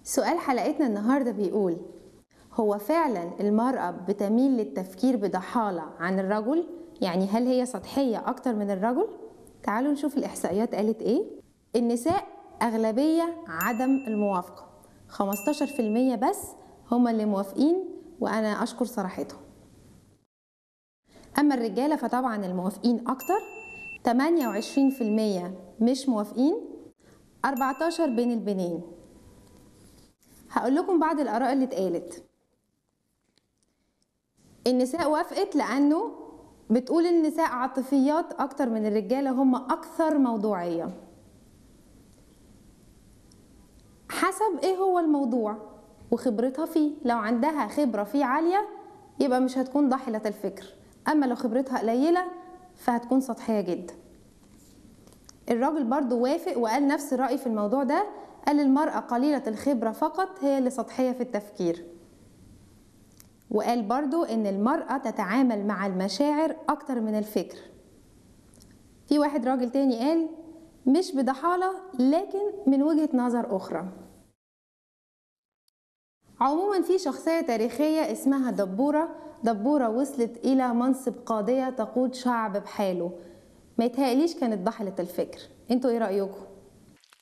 سؤال حلقتنا النهارده بيقول هو فعلا المرأة بتميل للتفكير بضحالة عن الرجل؟ يعني هل هي سطحية أكتر من الرجل؟ تعالوا نشوف الإحصائيات قالت إيه النساء أغلبية عدم الموافقة 15% بس هما اللي موافقين وأنا أشكر صراحتهم أما الرجالة فطبعا الموافقين أكتر 28% مش موافقين 14 بين البنين هقول لكم بعض الآراء اللي اتقالت النساء وافقت لأنه بتقول النساء عاطفيات أكتر من الرجالة هم أكثر موضوعية حسب إيه هو الموضوع وخبرتها فيه لو عندها خبرة فيه عالية يبقى مش هتكون ضحلة الفكر أما لو خبرتها قليلة فهتكون سطحية جدا الراجل برضو وافق وقال نفس الرأي في الموضوع ده قال المرأة قليلة الخبرة فقط هي اللي سطحية في التفكير وقال برضو ان المرأة تتعامل مع المشاعر اكتر من الفكر في واحد راجل تاني قال مش بضحالة لكن من وجهة نظر اخرى عموما في شخصية تاريخية اسمها دبورة دبورة وصلت إلى منصب قاضية تقود شعب بحاله ما يتهيأليش كانت ضحلة الفكر انتوا ايه رأيكم؟